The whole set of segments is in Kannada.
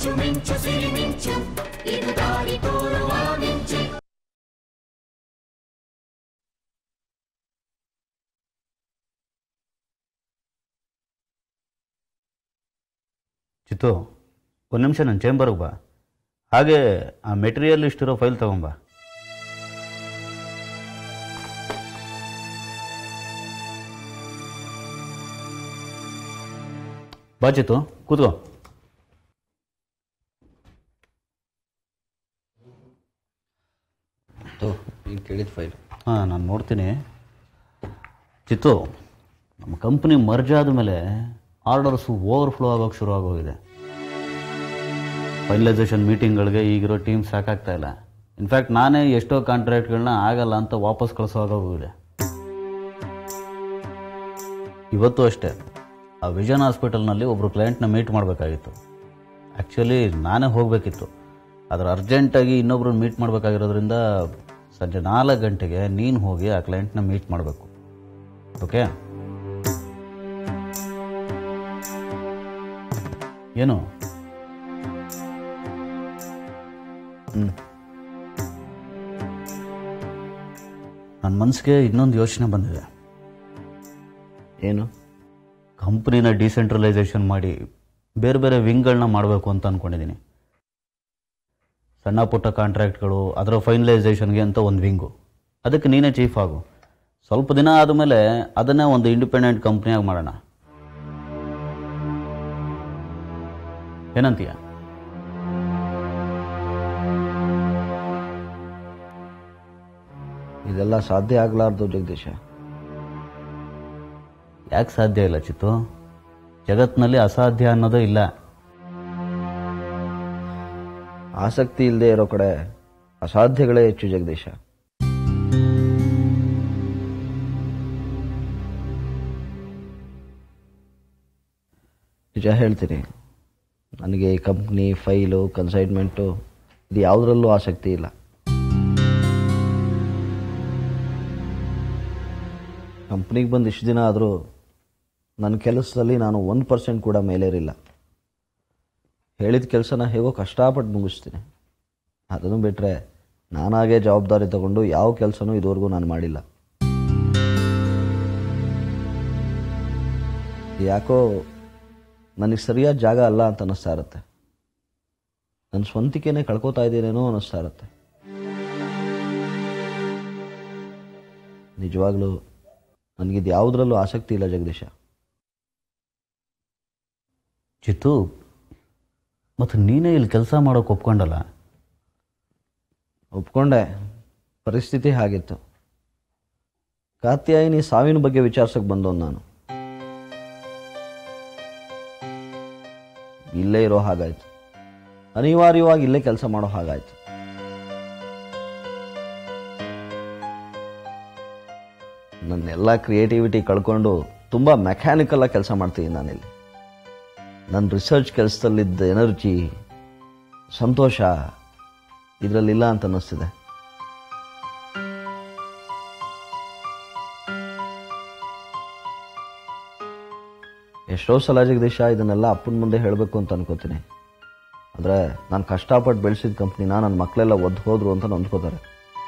ಮಿಂಚು ಮಿಂಚು ಸಿರಿ ಮಿಂಚು ಇದು ದಾರಿ ತೋರುವ ಮಿಂಚು ಚಿತ್ತು ಒಂದು ನಿಮಿಷ ನನ್ನ ಚೇಂಬರ್ಗೆ ಬಾ ಹಾಗೆ ಆ ಮೆಟೀರಿಯಲ್ ಇಷ್ಟಿರೋ ಫೈಲ್ ತಗೊಂಬ ಬಾ ಚಿತ್ತು ಕೂತ್ಕೋ ಈಗ ಕೇಳಿದ ಫೈಲ್ ಹಾಂ ನಾನು ನೋಡ್ತೀನಿ ಚಿತ್ತು ನಮ್ಮ ಕಂಪ್ನಿ ಮರ್ಜ್ ಆದಮೇಲೆ ಆರ್ಡರ್ಸು ಓವರ್ಫ್ಲೋ ಆಗೋಕ್ಕೆ ಶುರು ಆಗೋಗಿದೆ ಫೈನಲೈಸೇಷನ್ ಮೀಟಿಂಗ್ಗಳಿಗೆ ಈಗಿರೋ ಟೀಮ್ ಸಾಕಾಗ್ತಾ ಇಲ್ಲ ಇನ್ಫ್ಯಾಕ್ಟ್ ನಾನೇ ಎಷ್ಟೋ ಕಾಂಟ್ರಾಕ್ಟ್ಗಳನ್ನ ಆಗಲ್ಲ ಅಂತ ವಾಪಸ್ ಕಳಿಸೋ ಆಗೋಗಿದೆ ಇವತ್ತು ಅಷ್ಟೇ ಆ ವಿಷನ್ ಹಾಸ್ಪಿಟಲ್ನಲ್ಲಿ ಒಬ್ಬರು ಕ್ಲೈಂಟ್ನ ಮೀಟ್ ಮಾಡಬೇಕಾಗಿತ್ತು ಆ್ಯಕ್ಚುಲಿ ನಾನೇ ಹೋಗಬೇಕಿತ್ತು ಆದರೆ ಅರ್ಜೆಂಟಾಗಿ ಇನ್ನೊಬ್ರು ಮೀಟ್ ಮಾಡಬೇಕಾಗಿರೋದ್ರಿಂದ ಸಂಜೆ ನಾಲ್ಕು ಗಂಟೆಗೆ ನೀನು ಹೋಗಿ ಆ ಕ್ಲೈಂಟ್ನ ಮೀಟ್ ಮಾಡಬೇಕು ಓಕೆ ಏನು ನನ್ನ ಮನಸ್ಸಿಗೆ ಇನ್ನೊಂದು ಯೋಚನೆ ಬಂದಿದೆ ಏನು ಕಂಪ್ನಿನ ಡಿಸೆಂಟ್ರಲೈಸೇಷನ್ ಮಾಡಿ ಬೇರೆ ಬೇರೆ ವಿಂಗ್ಗಳನ್ನ ಮಾಡಬೇಕು ಅಂತ ಅಂದ್ಕೊಂಡಿದ್ದೀನಿ ಸಣ್ಣ ಪುಟ್ಟ ಕಾಂಟ್ರಾಕ್ಟ್ಗಳು ಅದರ ಫೈನಲೈಸೇಷನ್ಗೆ ಅಂತ ಒಂದು ವಿಂಗು ಅದಕ್ಕೆ ನೀನೇ ಚೀಫ್ ಆಗು ಸ್ವಲ್ಪ ದಿನ ಆದಮೇಲೆ ಅದನ್ನೇ ಒಂದು ಇಂಡಿಪೆಂಡೆಂಟ್ ಕಂಪ್ನಿಯಾಗಿ ಮಾಡೋಣ ಏನಂತೀಯ ಇದೆಲ್ಲ ಸಾಧ್ಯ ಆಗ್ಲಾರ್ದು ಜಗದೀಶ ಯಾಕೆ ಸಾಧ್ಯ ಇಲ್ಲ ಚಿತ್ತು ಜಗತ್ತಿನಲ್ಲಿ ಅಸಾಧ್ಯ ಅನ್ನೋದೇ ಇಲ್ಲ ಆಸಕ್ತಿ ಇಲ್ಲದೆ ಇರೋ ಕಡೆ ಅಸಾಧ್ಯಗಳೇ ಹೆಚ್ಚು ಜಗದೀಶ ನಿಜ ಹೇಳ್ತೀನಿ ನನಗೆ ಈ ಕಂಪ್ನಿ ಫೈಲು ಕನ್ಸೈನ್ಮೆಂಟು ಇದು ಯಾವುದರಲ್ಲೂ ಆಸಕ್ತಿ ಇಲ್ಲ ಕಂಪ್ನಿಗೆ ಬಂದು ಇಷ್ಟು ದಿನ ಆದರೂ ನನ್ನ ಕೆಲಸದಲ್ಲಿ ನಾನು ಒಂದು ಪರ್ಸೆಂಟ್ ಕೂಡ ಮೇಲೇರಿಲ್ಲ ಹೇಳಿದ ಕೆಲಸನ ಹೇಗೋ ಕಷ್ಟಪಟ್ಟು ಮುಗಿಸ್ತೀನಿ ಅದನ್ನು ಬಿಟ್ಟರೆ ನಾನಾಗೇ ಜವಾಬ್ದಾರಿ ತಗೊಂಡು ಯಾವ ಕೆಲಸನೂ ಇದುವರೆಗೂ ನಾನು ಮಾಡಿಲ್ಲ ಯಾಕೋ ನನಗೆ ಸರಿಯಾದ ಜಾಗ ಅಲ್ಲ ಅಂತ ಅನ್ನಿಸ್ತಾ ಇರುತ್ತೆ ನನ್ನ ಸ್ವಂತಿಕೆನೇ ಕಳ್ಕೊತಾ ಇದ್ದೀನೇನೋ ಅನ್ನಿಸ್ತಾ ಇರುತ್ತೆ ನಿಜವಾಗ್ಲೂ ನನಗಿದು ಯಾವುದರಲ್ಲೂ ಆಸಕ್ತಿ ಇಲ್ಲ ಜಗದೀಶ ಚಿತ್ತು ಮತ್ತು ನೀನೇ ಇಲ್ಲಿ ಕೆಲಸ ಮಾಡೋಕೆ ಒಪ್ಕೊಂಡಲ್ಲ ಒಪ್ಕೊಂಡೆ ಪರಿಸ್ಥಿತಿ ಹಾಗಿತ್ತು ಕಾತ್ಯಾಯಿನಿ ಸಾವಿನ ಬಗ್ಗೆ ವಿಚಾರಿಸಕ್ಕೆ ಬಂದವನು ನಾನು ಇಲ್ಲೇ ಇರೋ ಹಾಗಾಯ್ತು ಅನಿವಾರ್ಯವಾಗಿ ಇಲ್ಲೇ ಕೆಲಸ ಮಾಡೋ ಹಾಗಾಯ್ತು ನನ್ನೆಲ್ಲ ಕ್ರಿಯೇಟಿವಿಟಿ ಕಳ್ಕೊಂಡು ತುಂಬ ಮೆಕ್ಯಾನಿಕಲ್ ಆಗಿ ಕೆಲಸ ಮಾಡ್ತೀನಿ ನಾನಿಲ್ಲಿ ನನ್ನ ರಿಸರ್ಚ್ ಕೆಲಸದಲ್ಲಿದ್ದ ಎನರ್ಜಿ ಸಂತೋಷ ಇದರಲ್ಲಿಲ್ಲ ಅಂತ ಅನ್ನಿಸ್ತಿದೆ ಎಷ್ಟೋ ಸಲ ಜಗದೀಶ ಇದನ್ನೆಲ್ಲ ಅಪ್ಪನ ಮುಂದೆ ಹೇಳಬೇಕು ಅಂತ ಅನ್ಕೋತೀನಿ ಆದರೆ ನಾನು ಕಷ್ಟಪಟ್ಟು ಬೆಳೆಸಿದ ಕಂಪ್ನಿನ ನನ್ನ ಮಕ್ಕಳೆಲ್ಲ ಒದ್ದು ಹೋದ್ರು ಅಂತ ನೊಂದ್ಕೋತಾರೆ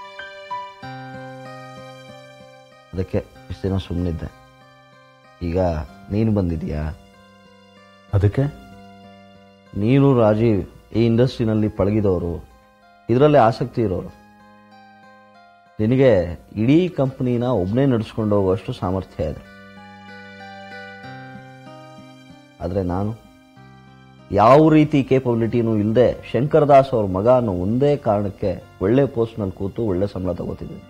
ಅದಕ್ಕೆ ಇಷ್ಟು ದಿನ ಸುಮ್ಮನಿದ್ದೆ ಈಗ ನೀನು ಬಂದಿದೀಯಾ ಅದಕ್ಕೆ ನೀನು ರಾಜೀವ್ ಈ ಇಂಡಸ್ಟ್ರಿನಲ್ಲಿ ಪಳಗಿದವರು ಇದರಲ್ಲೇ ಆಸಕ್ತಿ ಇರೋರು ನಿನಗೆ ಇಡೀ ಕಂಪ್ನಿನ ಒಬ್ಬನೇ ನಡೆಸ್ಕೊಂಡು ಹೋಗುವಷ್ಟು ಸಾಮರ್ಥ್ಯ ಇದೆ ಆದರೆ ನಾನು ಯಾವ ರೀತಿ ಕೇಪಬಿಲಿಟಿನೂ ಇಲ್ಲದೆ ಶಂಕರದಾಸ್ ಅವ್ರ ಮಗ ಅನ್ನೋ ಒಂದೇ ಕಾರಣಕ್ಕೆ ಒಳ್ಳೆ ಪೋಸ್ಟ್ನಲ್ಲಿ ಕೂತು ಒಳ್ಳೆ ಸಂಬಳ ತಗೋತಿದ್ದೀನಿ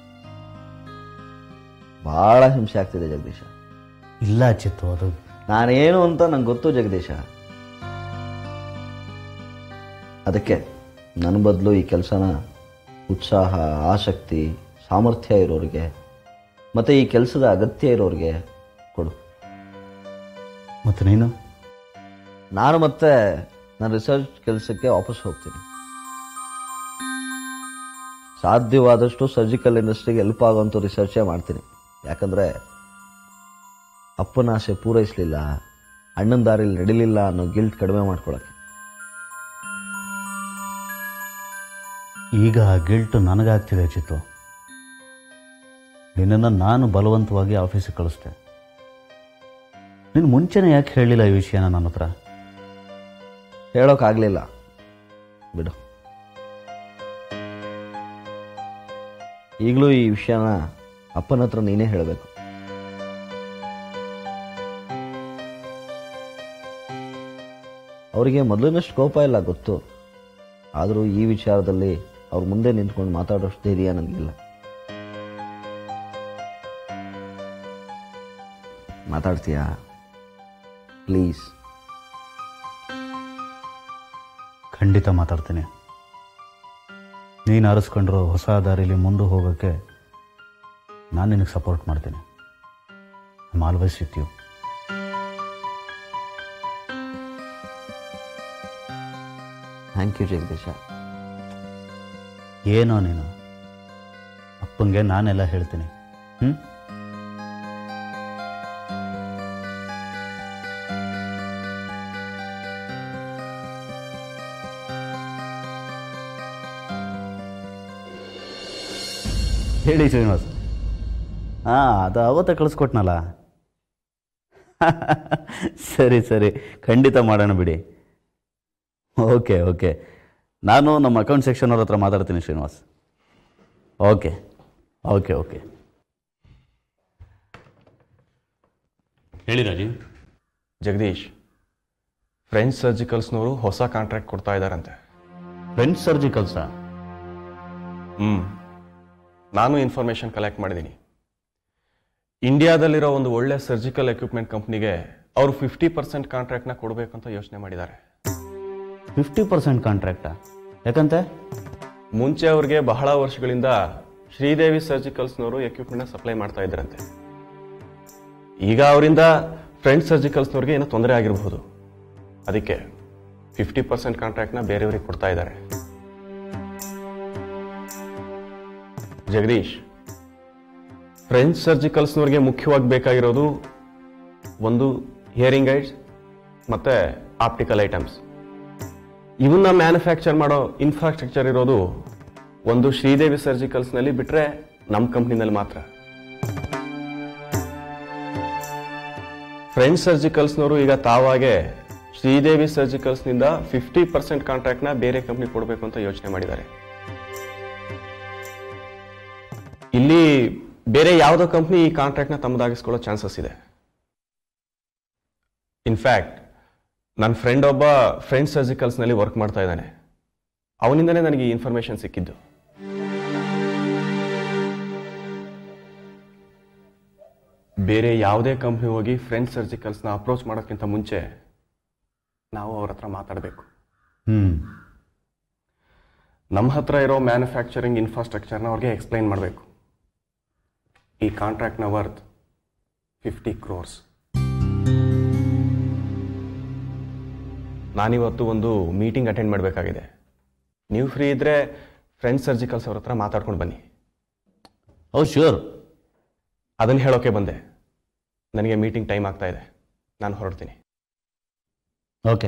ಬಹಳ ಹಿಂಸೆ ಆಗ್ತಿದೆ ಜಗದೀಶ ಇಲ್ಲ ಚಿತ್ತು ಅದು ನಾನೇನು ಅಂತ ನಂಗೆ ಗೊತ್ತು ಜಗದೀಶ ಅದಕ್ಕೆ ನನ್ನ ಬದಲು ಈ ಕೆಲಸನ ಉತ್ಸಾಹ ಆಸಕ್ತಿ ಸಾಮರ್ಥ್ಯ ಇರೋರಿಗೆ ಮತ್ತು ಈ ಕೆಲಸದ ಅಗತ್ಯ ಇರೋರಿಗೆ ಕೊಡು ಮತ್ತು ನೀನು ನಾನು ಮತ್ತೆ ನನ್ನ ರಿಸರ್ಚ್ ಕೆಲಸಕ್ಕೆ ವಾಪಸ್ ಹೋಗ್ತೀನಿ ಸಾಧ್ಯವಾದಷ್ಟು ಸರ್ಜಿಕಲ್ ಇಂಡಸ್ಟ್ರಿಗೆ ಹೆಲ್ಪ್ ಆಗೋಂಥ ರಿಸರ್ಚೇ ಮಾಡ್ತೀನಿ ಯಾಕಂದರೆ ಅಪ್ಪನ ಆಸೆ ಪೂರೈಸಲಿಲ್ಲ ಅಣ್ಣನ ದಾರಿಲಿ ನಡಿಲಿಲ್ಲ ಅನ್ನೋ ಗಿಲ್ಟ್ ಕಡಿಮೆ ಮಾಡ್ಕೊಳಕ್ಕೆ ಈಗ ಆ ಗಿಲ್ಟು ನನಗಾಗ್ತಿದೆ ಚಿತ್ತು ನಿನ್ನನ್ನು ನಾನು ಬಲವಂತವಾಗಿ ಆಫೀಸಿಗೆ ಕಳಿಸ್ದೆ ನೀನು ಮುಂಚೆನೇ ಯಾಕೆ ಹೇಳಿಲ್ಲ ಈ ವಿಷಯನ ನನ್ನ ಹತ್ರ ಹೇಳೋಕ್ಕಾಗಲಿಲ್ಲ ಬಿಡು ಈಗಲೂ ಈ ವಿಷಯನ ಅಪ್ಪನ ಹತ್ರ ನೀನೇ ಹೇಳಬೇಕು ಅವರಿಗೆ ಮೊದಲಿನಷ್ಟು ಕೋಪ ಇಲ್ಲ ಗೊತ್ತು ಆದರೂ ಈ ವಿಚಾರದಲ್ಲಿ ಅವ್ರ ಮುಂದೆ ನಿಂತ್ಕೊಂಡು ಮಾತಾಡೋಷ್ಟು ಧೈರ್ಯ ನನಗಿಲ್ಲ ಮಾತಾಡ್ತೀಯಾ ಪ್ಲೀಸ್ ಖಂಡಿತ ಮಾತಾಡ್ತೀನಿ ನೀನು ಅರಸ್ಕೊಂಡ್ರು ಹೊಸ ದಾರಿಲಿ ಮುಂದೆ ಹೋಗೋಕ್ಕೆ ನಾನು ನಿನಗೆ ಸಪೋರ್ಟ್ ಮಾಡ್ತೀನಿ I'm always with you thank you Jagadisha ಏನೋ ನೀನು ಅಪ್ಪಂಗೆ ನಾನೆಲ್ಲ ಹೇಳ್ತೀನಿ ಹ್ಞೂ ಹೇಳಿ ಶ್ರೀನಿವಾಸ್ ಹಾಂ ಅದು ಅವತ್ತೇ ಕಳಿಸ್ಕೊಟ್ನಲ್ಲ ಸರಿ ಸರಿ ಖಂಡಿತ ಮಾಡೋಣ ಬಿಡಿ ಓಕೆ ಓಕೆ ನಾನು ನಮ್ಮ ಅಕೌಂಟ್ ಸೆಕ್ಷನ್ ಅವ್ರ ಹತ್ರ ಮಾತಾಡ್ತೀನಿ ಶ್ರೀನಿವಾಸ್ ಓಕೆ ಓಕೆ ಓಕೆ ಹೇಳಿ ರಾಜೀವ್ ಜಗದೀಶ್ ಫ್ರೆಂಚ್ ಸರ್ಜಿಕಲ್ಸ್ನವರು ಹೊಸ ಕಾಂಟ್ರಾಕ್ಟ್ ಕೊಡ್ತಾ ಇದ್ದಾರಂತೆ ಫ್ರೆಂಚ್ ಸರ್ಜಿಕಲ್ಸಾ ಹ್ಞೂ ನಾನು ಇನ್ಫಾರ್ಮೇಷನ್ ಕಲೆಕ್ಟ್ ಮಾಡಿದ್ದೀನಿ ಇಂಡಿಯಾದಲ್ಲಿರೋ ಒಂದು ಒಳ್ಳೆ ಸರ್ಜಿಕಲ್ ಎಕ್ವಿಪ್ಮೆಂಟ್ ಕಂಪ್ನಿಗೆ ಅವರು ಫಿಫ್ಟಿ ಪರ್ಸೆಂಟ್ ಕಾಂಟ್ರಾಕ್ಟ್ನ ಕೊಡಬೇಕು ಅಂತ ಯೋಚನೆ ಮಾಡಿದ್ದಾರೆ ಫಿಫ್ಟಿ ಪರ್ಸೆಂಟ್ ಕಾಂಟ್ರಾಕ್ಟಾ ಯಾಕಂತೆ ಮುಂಚೆ ಅವ್ರಿಗೆ ಬಹಳ ವರ್ಷಗಳಿಂದ ಶ್ರೀದೇವಿ ಸರ್ಜಿಕಲ್ಸ್ನವರು ಎಕ್ವಿಪ್ಮೆಂಟ್ನ ಸಪ್ಲೈ ಮಾಡ್ತಾ ಇದ್ರಂತೆ ಈಗ ಅವರಿಂದ ಫ್ರೆಂಚ್ ಸರ್ಜಿಕಲ್ಸ್ನವ್ರಿಗೆ ಏನೋ ತೊಂದರೆ ಆಗಿರಬಹುದು ಅದಕ್ಕೆ ಫಿಫ್ಟಿ ಪರ್ಸೆಂಟ್ ಕಾಂಟ್ರಾಕ್ಟ್ನ ಬೇರೆಯವ್ರಿಗೆ ಕೊಡ್ತಾ ಇದ್ದಾರೆ ಜಗದೀಶ್ ಫ್ರೆಂಚ್ ಸರ್ಜಿಕಲ್ಸ್ನವ್ರಿಗೆ ಮುಖ್ಯವಾಗಿ ಬೇಕಾಗಿರೋದು ಒಂದು ಹಿಯರಿಂಗ್ ಐಡ್ಸ್ ಮತ್ತೆ ಆಪ್ಟಿಕಲ್ ಐಟಮ್ಸ್ ಇವನ್ನ ಮ್ಯಾನುಫ್ಯಾಕ್ಚರ್ ಮಾಡೋ ಇನ್ಫ್ರಾಸ್ಟ್ರಕ್ಚರ್ ಇರೋದು ಒಂದು ಶ್ರೀದೇವಿ ಸರ್ಜಿಕಲ್ಸ್ನಲ್ಲಿ ಬಿಟ್ರೆ ನಮ್ಮ ಕಂಪ್ನಿನಲ್ಲಿ ಮಾತ್ರ ಫ್ರೆಂಚ್ ಸರ್ಜಿಕಲ್ಸ್ನವರು ಈಗ ತಾವಾಗೆ ಶ್ರೀದೇವಿ ಸರ್ಜಿಕಲ್ಸ್ನಿಂದ ಫಿಫ್ಟಿ ಪರ್ಸೆಂಟ್ ಕಾಂಟ್ರಾಕ್ಟ್ನ ಬೇರೆ ಕಂಪ್ನಿ ಕೊಡಬೇಕು ಅಂತ ಯೋಚನೆ ಮಾಡಿದ್ದಾರೆ ಇಲ್ಲಿ ಬೇರೆ ಯಾವುದೋ ಕಂಪ್ನಿ ಈ ಕಾಂಟ್ರಾಕ್ಟ್ನ ತಮ್ಮದಾಗಿಸ್ಕೊಳ್ಳೋ ಚಾನ್ಸಸ್ ಇದೆ ಇನ್ಫ್ಯಾಕ್ಟ್ ನನ್ನ ಫ್ರೆಂಡ್ ಒಬ್ಬ ಫ್ರೆಂಚ್ ಸರ್ಜಿಕಲ್ಸ್ನಲ್ಲಿ ವರ್ಕ್ ಮಾಡ್ತಾ ಇದ್ದಾನೆ ಅವನಿಂದನೇ ನನಗೆ ಈ ಇನ್ಫಾರ್ಮೇಶನ್ ಸಿಕ್ಕಿದ್ದು ಬೇರೆ ಯಾವುದೇ ಕಂಪ್ನಿ ಹೋಗಿ ಫ್ರೆಂಚ್ ಸರ್ಜಿಕಲ್ಸ್ನ ಅಪ್ರೋಚ್ ಮಾಡೋಕ್ಕಿಂತ ಮುಂಚೆ ನಾವು ಅವ್ರ ಹತ್ರ ಮಾತಾಡಬೇಕು ಹ್ಞೂ ನಮ್ಮ ಹತ್ರ ಇರೋ ಮ್ಯಾನುಫ್ಯಾಕ್ಚರಿಂಗ್ ಇನ್ಫ್ರಾಸ್ಟ್ರಕ್ಚರ್ನ ಅವ್ರಿಗೆ ಎಕ್ಸ್ಪ್ಲೈನ್ ಮಾಡಬೇಕು ಈ ಕಾಂಟ್ರಾಕ್ಟ್ನ ವರ್ತ್ ಫಿಫ್ಟಿ ಕ್ರೋರ್ಸ್ ನಾನಿವತ್ತು ಒಂದು ಮೀಟಿಂಗ್ ಅಟೆಂಡ್ ಮಾಡಬೇಕಾಗಿದೆ ನೀವು ಫ್ರೀ ಇದ್ದರೆ ಫ್ರೆಂಚ್ ಸರ್ಜಿಕಲ್ಸ್ ಅವ್ರ ಹತ್ರ ಮಾತಾಡ್ಕೊಂಡು ಬನ್ನಿ ಹೌದು ಶ್ಯೂರ್ ಅದನ್ನು ಹೇಳೋಕೆ ಬಂದೆ ನನಗೆ ಮೀಟಿಂಗ್ ಟೈಮ್ ಆಗ್ತಾ ಇದೆ ನಾನು ಹೊರಡ್ತೀನಿ ಓಕೆ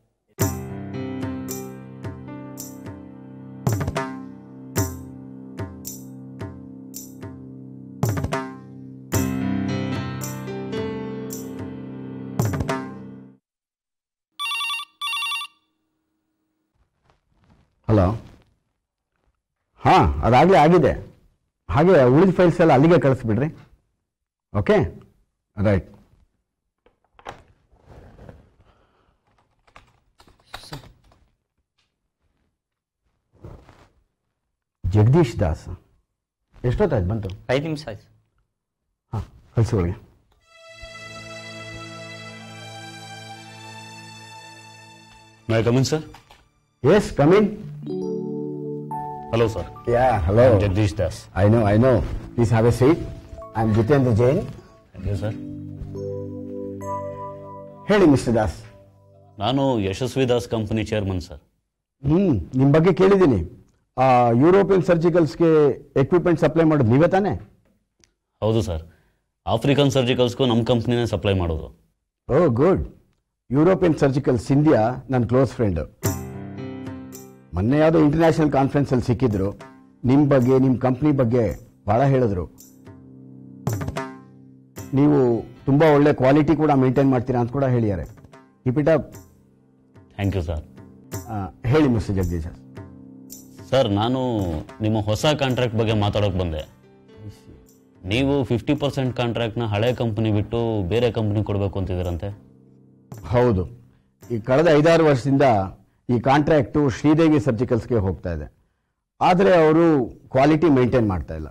ಹಲೋ ಹಾಂ ಅದಾಗಲೇ ಆಗಿದೆ ಹಾಗೆ ಉಳಿದ ಫೈಲ್ಸ್ ಎಲ್ಲ ಅಲ್ಲಿಗೆ ಕಳಿಸ್ಬಿಡ್ರಿ ಓಕೆ ರೈಟ್ ಜಗದೀಶ್ ದಾಸ್ ಎಷ್ಟೊತ್ತಾಯ್ತು ಬಂತು ಐದು ನಿಮಿಷ ಆಯ್ತು ಹಾಂ ಕಳಿಸಿ ಒಳಗೆ may come in sir yes come in hello sir yeah hello Jagadish Das I know I know please have a seat I am Jitendra Jain thank you sir ಹೇಳಿ ಮಿಸ್ಟರ್ ದಾಸ್ ನಾನು Yashasvi Das company chairman sir ಹ್ಞೂ ನಿಮ್ಮ ಬಗ್ಗೆ ಕೇಳಿದ್ದೀನಿ ಆ ಯುರೋಪಿಯನ್ ಸರ್ಜಿಕಲ್ಸ್ಗೆ ಎಕ್ವಿಪ್ಮೆಂಟ್ ಸಪ್ಲೈ ಮಾಡೋದು ನೀವೇ ತಾನೇ ಹೌದು ಸರ್ ಆಫ್ರಿಕನ್ ಸರ್ಜಿಕಲ್ಸ್ಗೂ ನಮ್ಮ ಕಂಪ್ನಿನೇ ಸಪ್ಲೈ ಮಾಡೋದು oh good European surgicals India ನನ್ನ ಕ್ಲೋಸ್ ಫ್ರೆಂಡ್ ಮೊನ್ನೆ ಯಾವುದೋ ಇಂಟರ್ನ್ಯಾಷನಲ್ ಕಾನ್ಫರೆನ್ಸಲ್ಲಿ ಸಿಕ್ಕಿದ್ರು ನಿಮ್ಮ ಬಗ್ಗೆ ನಿಮ್ಮ ಕಂಪ್ನಿ ಬಗ್ಗೆ ಭಾಳ ಹೇಳಿದ್ರು ನೀವು ತುಂಬ ಒಳ್ಳೆ ಕ್ವಾಲಿಟಿ ಕೂಡ ಮೇಂಟೈನ್ ಮಾಡ್ತೀರಾ ಅಂತ ಕೂಡ ಹೇಳಿದ್ದಾರೆ keep it up thank you sir ಹೇಳಿ ಮಿಸ್ಟರ್ ಜಗದೀಶ್ ಸರ್ ನಾನು ನಿಮ್ಮ ಹೊಸ ಕಾಂಟ್ರಾಕ್ಟ್ ಬಗ್ಗೆ ಮಾತಾಡೋಕೆ ಬಂದೆ ನೀವು ಫಿಫ್ಟಿ ಪರ್ಸೆಂಟ್ ಕಾಂಟ್ರಾಕ್ಟ್ನ ಹಳೆ ಕಂಪ್ನಿ ಬಿಟ್ಟು ಬೇರೆ ಕಂಪ್ನಿ ಕೊಡಬೇಕು ಅಂತಿದ್ದೀರಂತೆ ಹೌದು ಈ ಕಳೆದ ಐದಾರು ವರ್ಷದಿಂದ ಈ ಕಾಂಟ್ರಾಕ್ಟು ಶ್ರೀದೇವಿ ಸರ್ಜಿಕಲ್ಸ್ಗೆ ಹೋಗ್ತಾ ಇದೆ ಆದರೆ ಅವರು ಕ್ವಾಲಿಟಿ ಮೇಂಟೈನ್ ಮಾಡ್ತಾ ಇಲ್ಲ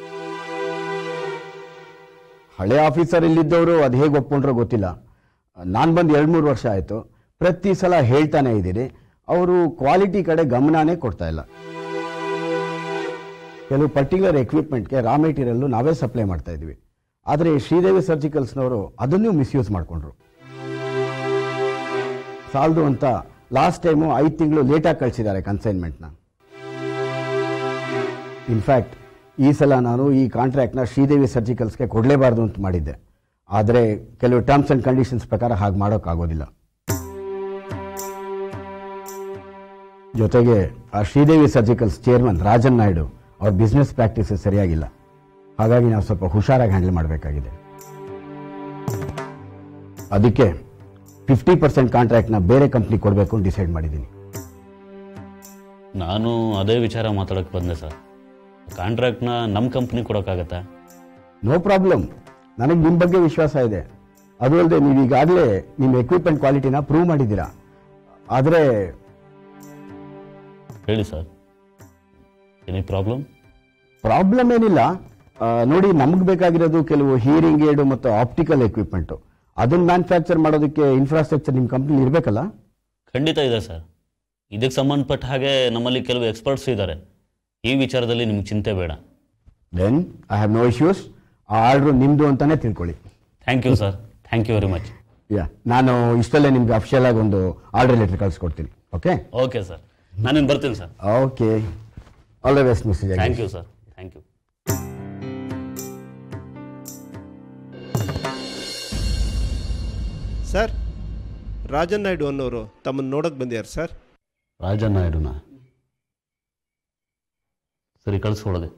ಹಳೆ ಆಫೀಸರ್ ಇಲ್ಲಿದ್ದವರು ಅದು ಹೇಗೆ ಒಪ್ಕೊಂಡ್ರೋ ಗೊತ್ತಿಲ್ಲ ನಾನು ಬಂದು ಎರಡು ಮೂರು ವರ್ಷ ಆಯಿತು ಪ್ರತಿ ಸಲ ಹೇಳ್ತಾನೆ ಇದ್ದೀನಿ ಅವರು ಕ್ವಾಲಿಟಿ ಕಡೆ ಗಮನನೇ ಕೊಡ್ತಾ ಇಲ್ಲ ಕೆಲವು ಪರ್ಟಿಕ್ಯುಲರ್ ಎಕ್ವಿಪ್ಮೆಂಟ್ಗೆ ರಾ ಮೆಟೀರಿಯಲ್ಲು ನಾವೇ ಸಪ್ಲೈ ಮಾಡ್ತಾ ಇದ್ವಿ ಆದರೆ ಶ್ರೀದೇವಿ ಸರ್ಜಿಕಲ್ಸ್ನವರು ಅದನ್ನೂ ಮಿಸ್ಯೂಸ್ ಮಾಡಿಕೊಂಡ್ರು ಸಾಲದು ಅಂತ ಲಾಸ್ಟ್ ಟೈಮು ಐದು ತಿಂಗಳು ಲೇಟಾಗಿ ಕಳಿಸಿದ್ದಾರೆ ಕನ್ಸೈನ್ಮೆಂಟ್ನ ಇನ್ಫ್ಯಾಕ್ಟ್ ಈ ಸಲ ನಾನು ಈ ಕಾಂಟ್ರಾಕ್ಟ್ನ ಶ್ರೀದೇವಿ ಸರ್ಜಿಕಲ್ಸ್ಗೆ ಕೊಡಲೇಬಾರ್ದು ಅಂತ ಮಾಡಿದ್ದೆ ಆದರೆ ಕೆಲವು ಟರ್ಮ್ಸ್ ಆ್ಯಂಡ್ ಕಂಡೀಷನ್ಸ್ ಪ್ರಕಾರ ಹಾಗೆ ಮಾಡೋಕ್ಕಾಗೋದಿಲ್ಲ ಜೊತೆಗೆ ಆ ಶ್ರೀದೇವಿ ಸರ್ಜಿಕಲ್ಸ್ ಚೇರ್ಮನ್ ರಾಜನ್ ನಾಯ್ಡು ಅವ್ರ ಬಿಸ್ನೆಸ್ ಪ್ರಾಕ್ಟೀಸಸ್ ಸರಿಯಾಗಿಲ್ಲ ಹಾಗಾಗಿ ನಾವು ಸ್ವಲ್ಪ ಹುಷಾರಾಗಿ ಹ್ಯಾಂಡಲ್ ಮಾಡಬೇಕಾಗಿದೆ ಅದಕ್ಕೆ ಫಿಫ್ಟಿ ಪರ್ಸೆಂಟ್ ಕಾಂಟ್ರಾಕ್ಟ್ನ ಬೇರೆ ಕಂಪ್ನಿ ಕೊಡಬೇಕು ಅಂತ ಡಿಸೈಡ್ ಮಾಡಿದ್ದೀನಿ ನಾನು ಅದೇ ವಿಚಾರ ಮಾತಾಡೋಕೆ ಬಂದೆ ಸರ್ ಕಾಂಟ್ರಾಕ್ಟ್ನ ನಮ್ಮ ಕಂಪ್ನಿ ಕೊಡೋಕ್ಕಾಗತ್ತಾ ನೋ ಪ್ರಾಬ್ಲಮ್ ನನಗೆ ನಿಮ್ಮ ಬಗ್ಗೆ ವಿಶ್ವಾಸ ಇದೆ ಅದು ಅಲ್ಲದೆ ನೀವು ಈಗಾಗಲೇ ನಿಮ್ಮ ಎಕ್ವಿಪ್ಮೆಂಟ್ ಕ್ವಾಲಿಟಿನ ಪ್ರೂವ್ ಮಾಡಿದ್ದೀರಾ ಆದರೆ ಹೇಳಿ ಸರ್ ಎನಿ ಪ್ರಾಬ್ಲಮ್ ಪ್ರಾಬ್ಲಮ್ ಏನಿಲ್ಲ ಆ, ನೋಡಿ ನಮಗೆ ಬೇಕಾಗಿರೋದು ಕೆಲವು ಹೀರಿಂಗ್ ಏಡು ಮತ್ತು ಆಪ್ಟಿಕಲ್ ಎಕ್ವಿಪ್ಮೆಂಟು ಅದನ್ನು ಮ್ಯಾನುಫ್ಯಾಕ್ಚರ್ ಮಾಡೋದಕ್ಕೆ ಇನ್ಫ್ರಾಸ್ಟ್ರಕ್ಚರ್ ನಿಮ್ಮ ಕಂಪ್ನಿ ಇರಬೇಕಲ್ಲ ಖಂಡಿತ ಇದೆ ಸರ್ ಇದಕ್ಕೆ ಸಂಬಂಧಪಟ್ಟ ಹಾಗೆ ನಮ್ಮಲ್ಲಿ ಕೆಲವು ಎಕ್ಸ್ಪರ್ಟ್ಸ್ ಇದ್ದಾರೆ ಈ ವಿಚಾರದಲ್ಲಿ ನಿಮ್ಗೆ ಚಿಂತೆ ಬೇಡ then I have no issues ಆ ಆರ್ಡ್ರು ನಿಮ್ಮದು ಅಂತಲೇ ತಿಳ್ಕೊಳ್ಳಿ thank you sir thank you very much yeah ನಾನು ಇಷ್ಟಲ್ಲೇ ನಿಮ್ಗೆ ಅಫಿಷಿಯಲ್ ಆಗಿ ಒಂದು ಆರ್ಡರ್ ಲೆಟರ್ ಕಳಿಸ್ಕೊಡ್ತೀನಿ ಓಕೆ ಓಕೆ ಸರ್ ನಾನಿನ್ನು ಬರ್ತೀನಿ sir okay all the best mister thank you sir thank you sir Rajan Naidu ಅನ್ನೋರು ತಮ್ಮನ್ನು ನೋಡೋಕೆ ಬಂದಿದ್ದಾರೆ ಸರ್ ರಾಜನ್ ನಾಯ್ಡುನ ಸರಿ ಕಳಿಸ್ಕೊಡೋದೆ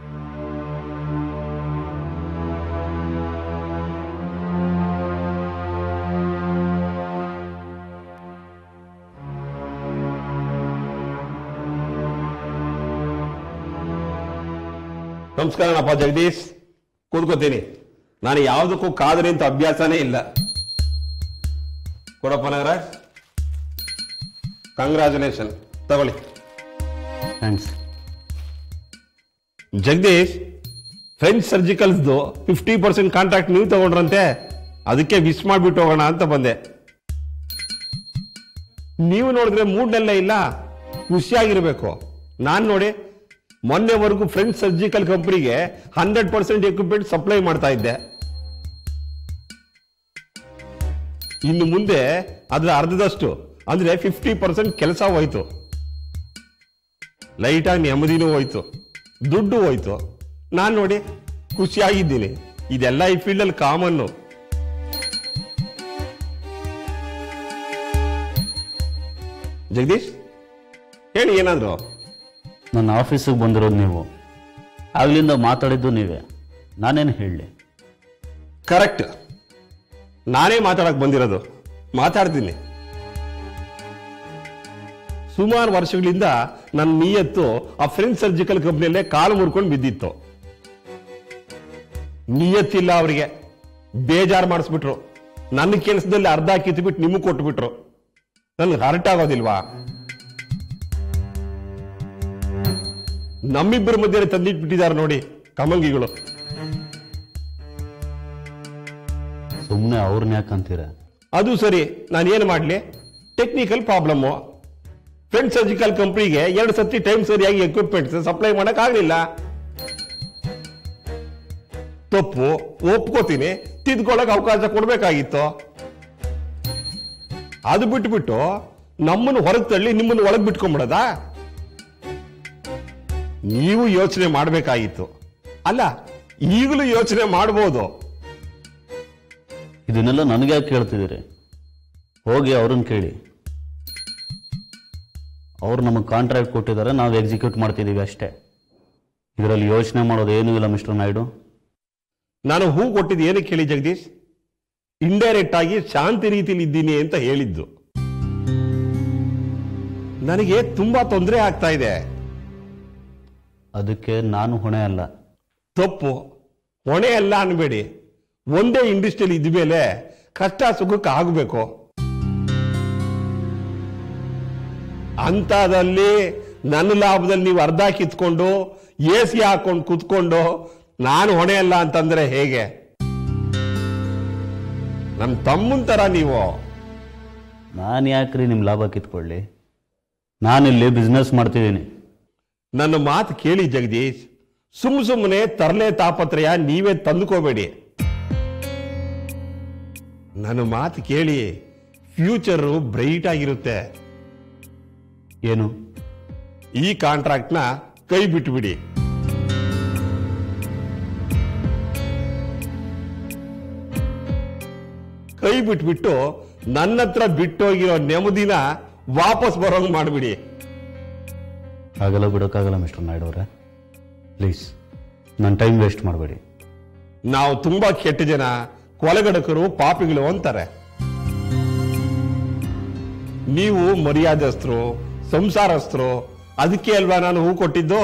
ನಮಸ್ಕಾರನಪ್ಪ ಜಗದೀಶ್ ಕೂತ್ಕೋತೀನಿ ನಾನು ಯಾವುದಕ್ಕೂ ಕಾದ್ರಿ ಅಂತ ಅಭ್ಯಾಸನೇ ಇಲ್ಲ ಕೊಡಪ್ಪ ನಾಗರಾಜ್ ಕಂಗ್ರ್ಯಾಚುಲೇಷನ್ ತಗೊಳ್ಳಿ ಥ್ಯಾಂಕ್ಸ್ ಜಗದೀಶ್ ಫ್ರೆಂಚ್ ಸರ್ಜಿಕಲ್ಸ್ದು ಫಿಫ್ಟಿ ಪರ್ಸೆಂಟ್ ಕಾಂಟ್ರಾಕ್ಟ್ ನೀವು ತಗೊಂಡ್ರಂತೆ ಅದಕ್ಕೆ ವಿಶ್ ಮಾಡಿಬಿಟ್ಟು ಹೋಗೋಣ ಅಂತ ಬಂದೆ ನೀವು ನೋಡಿದ್ರೆ ಮೂಡ್ನೆಲ್ಲ ಇಲ್ಲ ಖುಷಿಯಾಗಿರ್ಬೇಕು ನಾನು ನೋಡಿ ಮೊನ್ನೆವರೆಗೂ ಫ್ರೆಂಚ್ ಸರ್ಜಿಕಲ್ ಕಂಪ್ನಿಗೆ ಹಂಡ್ರೆಡ್ ಪರ್ಸೆಂಟ್ ಎಕ್ವಿಪ್ಮೆಂಟ್ ಸಪ್ಲೈ ಮಾಡ್ತಾ ಇದ್ದೆ ಇನ್ನು ಮುಂದೆ ಅದರ ಅರ್ಧದಷ್ಟು ಅಂದ್ರೆ ಫಿಫ್ಟಿ ಪರ್ಸೆಂಟ್ ಕೆಲಸ ಹೋಯ್ತು ಲೈಟಾಗಿ ನೆಮ್ಮದಿನೂ ಹೋಯ್ತು ದುಡ್ಡು ಹೋಯ್ತು ನಾನು ನೋಡಿ ಖುಷಿಯಾಗಿದ್ದೀನಿ ಇದೆಲ್ಲ ಈ ಫೀಲ್ಡಲ್ಲಿ ಕಾಮನ್ನು ಜಗದೀಶ್ ಹೇಳಿ ಏನಾದ್ರು ನನ್ನ ಆಫೀಸಿಗೆ ಬಂದಿರೋದು ನೀವು ಆಗ್ಲಿಂದ ಮಾತಾಡಿದ್ದು ನೀವೇ ನಾನೇನು ಹೇಳಲಿ ಕರೆಕ್ಟ್ ನಾನೇ ಮಾತಾಡಕ್ ಬಂದಿರೋದು ಮಾತಾಡ್ತೀನಿ ಸುಮಾರು ವರ್ಷಗಳಿಂದ ನನ್ನ ನಿಯತ್ತು ಆ ಫ್ರೆಂಚ್ ಸರ್ಜಿಕಲ್ ಕಂಪ್ನಿಯಲ್ಲೇ ಕಾಲು ಮುರ್ಕೊಂಡು ಬಿದ್ದಿತ್ತು ನಿಯತ್ತಿಲ್ಲ ಅವರಿಗೆ ಬೇಜಾರು ಮಾಡಿಸ್ಬಿಟ್ರು ನನ್ನ ಕೆಲಸದಲ್ಲಿ ಅರ್ಧ ಕಿತ್ಬಿಟ್ಟು ನಿಮಗೆ ಕೊಟ್ಬಿಟ್ರು ನನ್ಗೆ ಹರ್ಟ್ ಆಗೋದಿಲ್ವಾ ನಮ್ಮಿಬ್ಬರ ಮಧ್ಯೆ ತಂದಿಟ್ಬಿಟ್ಟಿದ್ದಾರೆ ನೋಡಿ ಕಮಂಗಿಗಳು ಸುಮ್ಮನೆ ಅವ್ರನ್ನ ಯಾಕಂತೀರ ಅದು ಸರಿ ನಾನು ಏನು ಮಾಡಲಿ ಟೆಕ್ನಿಕಲ್ ಪ್ರಾಬ್ಲಮ್ಮು ಫ್ರೆಂಡ್ ಸರ್ಜಿಕಲ್ ಕಂಪ್ನಿಗೆ ಎರಡು ಸತಿ ಟೈಮ್ ಸರಿಯಾಗಿ ಎಕ್ವಿಪ್ಮೆಂಟ್ಸ್ ಸಪ್ಲೈ ಮಾಡೋಕ್ಕಾಗಲಿಲ್ಲ ತಪ್ಪು ಒಪ್ಕೋತೀನಿ ತಿದ್ಕೊಳ್ಳೋಕೆ ಅವಕಾಶ ಕೊಡಬೇಕಾಗಿತ್ತು ಅದು ಬಿಟ್ಬಿಟ್ಟು ನಮ್ಮನ್ನು ಹೊರಗೆ ತಳ್ಳಿ ನಿಮ್ಮನ್ನು ಒಳಗೆ ಬಿಟ್ಕೊಂಡ್ಬಿಡೋದಾ ನೀವು ಯೋಚನೆ ಮಾಡಬೇಕಾಗಿತ್ತು ಅಲ್ಲ ಈಗಲೂ ಯೋಚನೆ ಮಾಡ್ಬೋದು ಇದನ್ನೆಲ್ಲ ನನಗೆ ಯಾಕೆ ಕೇಳ್ತಿದ್ದೀರಿ ಹೋಗಿ ಅವ್ರನ್ನ ಕೇಳಿ ಅವ್ರು ನಮಗೆ ಕಾಂಟ್ರಾಕ್ಟ್ ಕೊಟ್ಟಿದ್ದಾರೆ ನಾವು ಎಕ್ಸಿಕ್ಯೂಟ್ ಮಾಡ್ತಿದ್ದೀವಿ ಅಷ್ಟೇ ಇದರಲ್ಲಿ ಯೋಚನೆ ಮಾಡೋದು ಏನೂ ಇಲ್ಲ ಮಿಸ್ಟರ್ ನಾಯ್ಡು ನಾನು ಹೂ ಕೊಟ್ಟಿದ್ದು ಏನಕ್ಕೆ ಹೇಳಿ ಜಗದೀಶ್ ಇಂಡೈರೆಕ್ಟ್ ಆಗಿ ಶಾಂತಿ ರೀತಿಲಿ ಇದ್ದೀನಿ ಅಂತ ಹೇಳಿದ್ದು ನನಗೆ ತುಂಬಾ ತೊಂದರೆ ಆಗ್ತಾ ಇದೆ ಅದಕ್ಕೆ ನಾನು ಹೊಣೆ ಅಲ್ಲ ತಪ್ಪು ಹೊಣೆ ಎಲ್ಲ ಅನ್ಬೇಡಿ ಒಂದೇ ಇಂಡಸ್ಟ್ರಿಯಲ್ಲಿ ಇದ್ಮೇಲೆ ಕಷ್ಟ ಸುಖಕ್ಕೆ ಆಗಬೇಕು ಅಂತದಲ್ಲಿ ನನ್ನ ಲಾಭದಲ್ಲಿ ನೀವು ಅರ್ಧ ಕಿತ್ಕೊಂಡು ಎ ಸಿ ಹಾಕೊಂಡು ಕುತ್ಕೊಂಡು ನಾನು ಹೊಣೆ ಅಲ್ಲ ಅಂತಂದ್ರೆ ಹೇಗೆ ನಮ್ಮ ತಮ್ಮನ್ ತರ ನೀವು ನಾನು ಯಾಕ್ರಿ ನಿಮ್ಮ ಲಾಭ ಕಿತ್ಕೊಳ್ಳಿ ನಾನಿಲ್ಲಿ ಬಿಸ್ನೆಸ್ ಮಾಡ್ತಿದ್ದೀನಿ ನನ್ನ ಮಾತು ಕೇಳಿ ಜಗದೀಶ್ ಸುಮ್ ಸುಮ್ಮನೆ ತರಲೆ ತಾಪತ್ರಯ ನೀವೇ ತಂದುಕೋಬೇಡಿ ನನ್ನ ಮಾತು ಕೇಳಿ ಫ್ಯೂಚರು ಬ್ರೈಟ್ ಆಗಿರುತ್ತೆ ಏನು ಈ ಕಾಂಟ್ರಾಕ್ಟ್ನ ಕೈ ಬಿಟ್ಬಿಡಿ ಕೈ ಬಿಟ್ಬಿಟ್ಟು ನನ್ನ ಹತ್ರ ಬಿಟ್ಟೋಗಿರೋ ನೆಮ್ಮದಿನ ವಾಪಸ್ ಬರೋಂಗ್ ಮಾಡ್ಬಿಡಿ ಆಗಲ್ಲ ಬಿಡೋಕ್ಕಾಗಲ್ಲ ಮಿಸ್ಟರ್ ನಾಯ್ಡು ಅವರೇ ಪ್ಲೀಸ್ ನನ್ನ ಟೈಮ್ ವೇಸ್ಟ್ ಮಾಡಬೇಡಿ ನಾವು ತುಂಬಾ ಕೆಟ್ಟ ಜನ ಕೊಲೆಗಡಕರು ಪಾಪಿಗಳು ಅಂತಾರೆ ನೀವು ಮರ್ಯಾದಸ್ಥರು ಸಂಸಾರಸ್ಥರು ಅದಕ್ಕೆ ಅಲ್ವಾ ನಾನು ಹೂ ಕೊಟ್ಟಿದ್ದು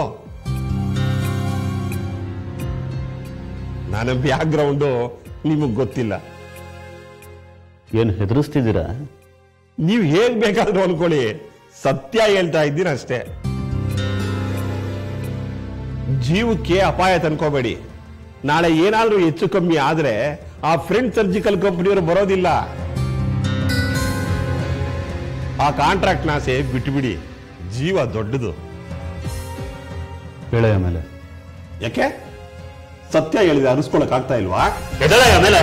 ನನ್ನ ಬ್ಯಾಕ್ ಗ್ರೌಂಡು ನಿಮಗ್ ಗೊತ್ತಿಲ್ಲ ಏನು ಹೆದರಿಸ್ತಿದ್ದೀರಾ ನೀವು ಹೇಗ್ ಬೇಕಾದ್ರೂ ಅನ್ಕೊಳ್ಳಿ ಸತ್ಯ ಹೇಳ್ತಾ ಇದ್ದೀನಿ ಅಷ್ಟೇ ಜೀವಕ್ಕೆ ಅಪಾಯ ತಂದ್ಕೋಬೇಡಿ ನಾಳೆ ಏನಾದ್ರೂ ಹೆಚ್ಚು ಕಮ್ಮಿ ಆದ್ರೆ ಆ ಫ್ರೆಂಡ್ ಸರ್ಜಿಕಲ್ ಕಂಪನಿಯವರು ಬರೋದಿಲ್ಲ ಆ ಕಾಂಟ್ರಾಕ್ಟ್ ನಾಸೆ ಬಿಟ್ಬಿಡಿ ಜೀವ ದೊಡ್ಡದು ಹೇಳಿ ಆಮೇಲೆ ಯಾಕೆ ಸತ್ಯ ಹೇಳಿದ್ರೆ ಅನಿಸ್ಕೊಳಕ್ ಆಗ್ತಾ ಇಲ್ವಾ ಎದಳೆ ಆಮೇಲೆ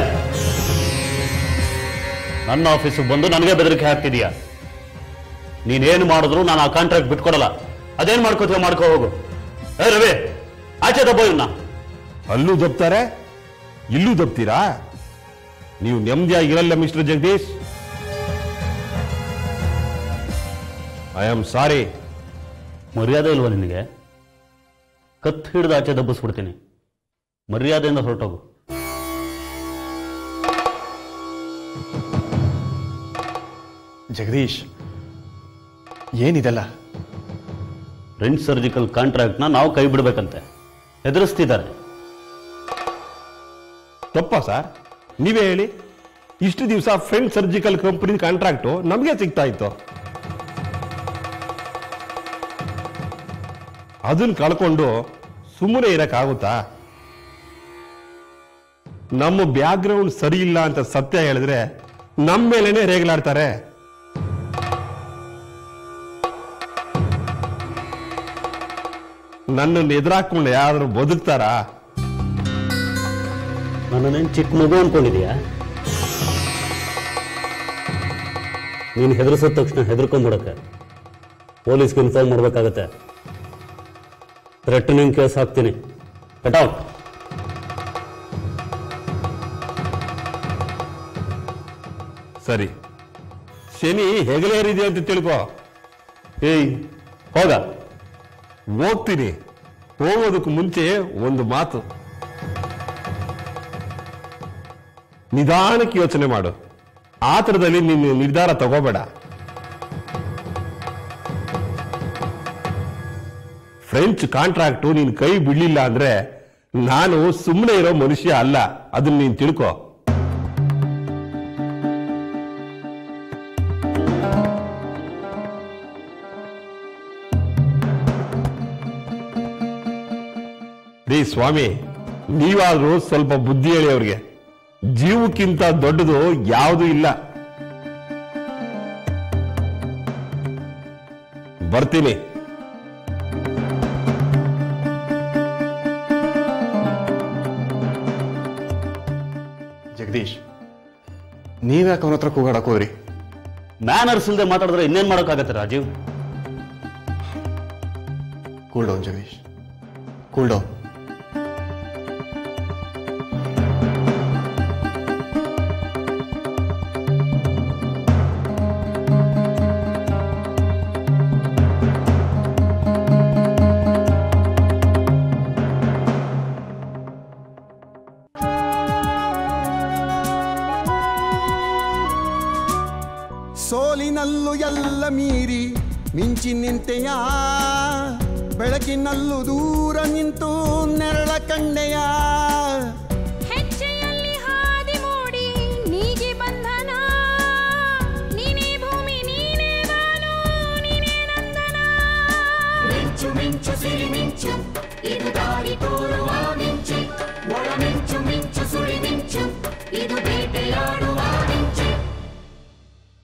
ನನ್ನ ಆಫೀಸಿಗೆ ಬಂದು ನನಗೆ ಬೆದರಿಕೆ ಹಾಕ್ತಿದೀಯ ನೀನೇನು ಮಾಡಿದ್ರು ನಾನು ಆ ಕಾಂಟ್ರಾಕ್ಟ್ ಬಿಟ್ಕೊಡಲ್ಲ ಅದೇನ್ ಮಾಡ್ಕೋತೀವ ಮಾಡ್ಕೋ ಹೋಗು ಏ ರವಿ ಆಚೆ ದಬ್ಬ ಇವ್ನ ಅಲ್ಲೂ ದಬ್ತಾರೆ ಇಲ್ಲೂ ದಬ್ತೀರಾ ನೀವು ನೆಮ್ಮದಿಯಾಗಿರಲ್ಲ mister Jagadish I am sorry ಮರ್ಯಾದೆ ಇಲ್ವಾ ನಿನಗೆ ಕತ್ ಹಿಡಿದು ಆಚೆ ದಬ್ಬಿಸ್ಬಿಡ್ತೀನಿ ಮರ್ಯಾದೆಯಿಂದ ಹೊರಟೋಗು ಜಗದೀಶ್ ಏನಿದೆಲ್ಲ ಫ್ರೆಂಡ್ ಸರ್ಜಿಕಲ್ ಕಾಂಟ್ರಾಕ್ಟ್ನ ನಾವು ಕೈ ಬಿಡ್ಬೇಕಂತೆ ಹೆದರಿಸ್ತಿದ್ದಾರೆ ತಪ್ಪ ಸರ್ ನೀವೇ ಹೇಳಿ ಇಷ್ಟು ದಿವಸ ಫ್ರೆಂಡ್ ಸರ್ಜಿಕಲ್ ಕಂಪನಿ ಕಾಂಟ್ರಾಕ್ಟು ನಮಗೆ ಸಿಗ್ತಾ ಇತ್ತು ಅದನ್ನ ಕಳ್ಕೊಂಡು ಸುಮ್ಮನೆ ಇರಕ್ಕಾಗುತ್ತಾ ನಮ್ಮ ಬ್ಯಾಕ್ ಗ್ರೌಂಡ್ ಸರಿ ಇಲ್ಲ ಅಂತ ಸತ್ಯ ಹೇಳಿದ್ರೆ ನಮ್ಮ ಮೇಲೇನೆ ರೇಗಲಾಡ್ತಾರೆ ನನ್ನನ್ನು ಎದುರಾಕೊಂಡು ಯಾರಾದ್ರೂ ಬದುಕ್ತಾರಾ ನನ್ನೇನು ಚಿಕ್ಕ ಮಗು ಅನ್ಕೊಂಡಿದ್ಯಾ ನೀನು ಹೆದರ್ಸಿದ ತಕ್ಷಣ ಹೆದರ್ಕೊಂಡ್ಬಿಡಕ್ಕೆ ಪೊಲೀಸ್ಗೆ ಇನ್ಫಾರ್ಮ್ ಮಾಡ್ಬೇಕಾಗತ್ತೆ ಥ್ರೆಟನಿಂಗ್ ಕೇಸ್ ಹಾಕ್ತೀನಿ ಕಟೌಟ್ ಸರಿ ಶನಿ ಹೆಗಲೇರಿದೆ ಅಂತ ತಿಳ್ಕೊ ಏಯ್ ಹೋಗ ಹೋಗ್ತೀನಿ ಹೋಗೋದಕ್ಕೂ ಮುಂಚೆ ಒಂದು ಮಾತು ನಿಧಾನಕ್ಕೆ ಯೋಚನೆ ಮಾಡು ಆತರದಲ್ಲಿ ನೀನು ನಿರ್ಧಾರ ತಗೋಬೇಡ ಫ್ರೆಂಚ್ ಕಾಂಟ್ರಾಕ್ಟು ನೀನು ಕೈ ಬಿಡ್ಲಿಲ್ಲ ಅಂದ್ರೆ ನಾನು ಸುಮ್ಮನೆ ಇರೋ ಮನುಷ್ಯ ಅಲ್ಲ ಅದನ್ನ ನೀನು ತಿಳ್ಕೊ ರೀ ಸ್ವಾಮಿ ನೀವಾದ್ರೂ ಸ್ವಲ್ಪ ಬುದ್ಧಿ ಹೇಳಿ ಅವ್ರಿಗೆ ಜೀವಕ್ಕಿಂತ ದೊಡ್ಡದು ಯಾವುದೂ ಇಲ್ಲ ಬರ್ತೀನಿ ಜಗದೀಶ್ ನೀವ್ಯಾಕೆ ಅವನ ಹತ್ರ ಕೂಗಾಡಕ್ ಹೋದ್ರಿ ಮ್ಯಾನರ್ಸ್ ಇಲ್ಲದೆ ಮಾತಾಡಿದ್ರೆ ಇನ್ನೇನು ಮಾಡೋಕ್ಕಾಗತ್ತೆ Rajeev cool down Jagadish cool down ಸೋಲಿನಲ್ಲೂ ಎಲ್ಲ ಮೀರಿ ಮಿಂಚಿ ನಿಂತೆಯ ಬೆಳಕಿನಲ್ಲೂ ದೂರ ನಿಂತು ನೆರಳ ಕಂಡೆಯ ಹೆಜ್ಜೆಯಲ್ಲಿ ಹಾದಿ ಮೂಡಿ ನೀಗಿ ಬಂಧನ ನೀನೇ ಭೂಮಿ ನೀನೇ ಬಾನು ನೀನೇ ನಂದನ ಮಿಂಚು ಮಿಂಚು ಸಿರಿ ಮಿಂಚು ಇದು ದಾರಿ ತೋರುವ